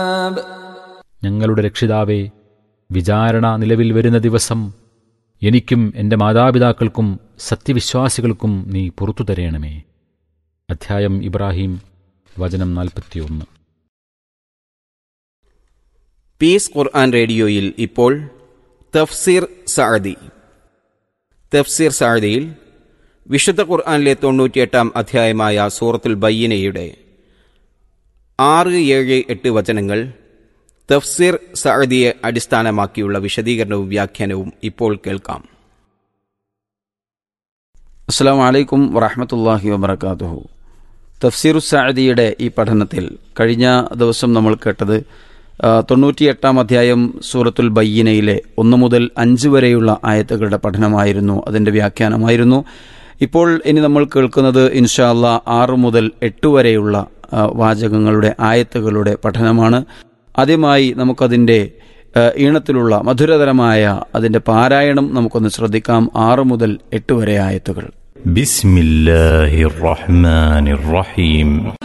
ഞങ്ങളുടെ രക്ഷിതാവേ വിചാരണ നിലവിൽ വരുന്ന ദിവസം എനിക്കും എൻ്റെ മാതാപിതാക്കൾക്കും സത്യവിശ്വാസികൾക്കും നീ പുറത്തു തരേണമേ അധ്യായം ഇബ്രാഹിം വചനം നാൽപ്പത്തിയൊന്ന് പീസ് ഖുർആൻ റേഡിയോയിൽ ഇപ്പോൾ തഫ്സീർ സഅദി തഫ്സീർ സഅദിയിൽ വിശുദ്ധ ഖുർആനിലെ തൊണ്ണൂറ്റിയെട്ടാം അധ്യായമായ സൂറത്തുൽ ബയ്യനയുടെ ആറ് ഏഴ് എട്ട് വചനങ്ങൾ തഫ്സീർ സഅദിയെ അടിസ്ഥാനമാക്കിയുള്ള വിശദീകരണവും വ്യാഖ്യാനവും ഇപ്പോൾ കേൾക്കാം അസ്സാം വലൈക്കും വറഹമത്തല്ലാഹി വബർക്കാത്തുഹു തഫ്സീറു സാദിയുടെ ഈ പഠനത്തിൽ കഴിഞ്ഞ ദിവസം നമ്മൾ കേട്ടത് ആ, തൊണ്ണൂറ്റിയെട്ടാം അധ്യായം സൂറത്തുൽ ബയ്യനയിലെ ഒന്ന് മുതൽ അഞ്ച് വരെയുള്ള ആയത്തുകളുടെ പഠനമായിരുന്നു അതിൻ്റെ വ്യാഖ്യാനമായിരുന്നു ഇപ്പോൾ ഇനി നമ്മൾ കേൾക്കുന്നത് ഇൻഷാ അല്ലാ ആറ് മുതൽ എട്ട് വരെയുള്ള ആ, വാചകങ്ങളുടെ ആയത്തുകളുടെ പഠനമാണ് ആദ്യമായി നമുക്കതിൻ്റെ ആ, ഈണത്തിലുള്ള മധുരതരമായ അതിൻ്റെ പാരായണം നമുക്കൊന്ന് ശ്രദ്ധിക്കാം ആറ് മുതൽ എട്ട് വരെ ആയത്തുകൾ بسم الله الرحمن الرحيم